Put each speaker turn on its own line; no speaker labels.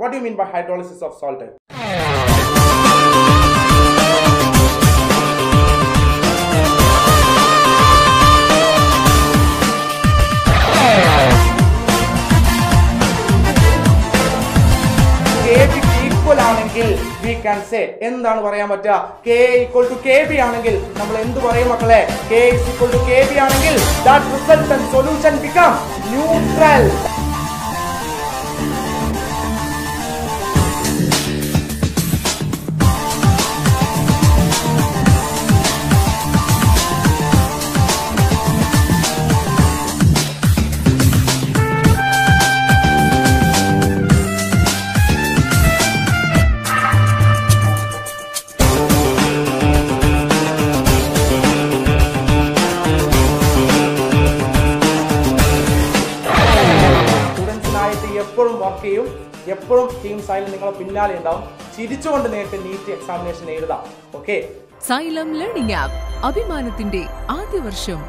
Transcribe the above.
what you mean by hydrolysis of salt K ബിക്ക് equal ആണെങ്കിൽ we can say എന്താണ് പറയാൻ പറ്റുക K equal to K B ആണെങ്കിൽ നമ്മൾ എന്ത് പറയും മക്കളെ K is equal to K B ആണെങ്കിൽ that result and solution become neutral സ്റ്റുഡൻസിനായിട്ട് എപ്പോഴും വർക്ക് ചെയ്യും എപ്പോഴും ടീം സൈഡിൽ നിങ്ങളെ പിന്നാലെ ഉണ്ടാവും ചിരിച്ചുകൊണ്ട് നേരിട്ട് നീറ്റ് എക്സാമിനേഷൻ എഴുതാം ഓക്കെ
സൈലം ലേണിംഗ് ആപ്പ് അഭിമാനത്തിന്റെ ആദ്യ വർഷം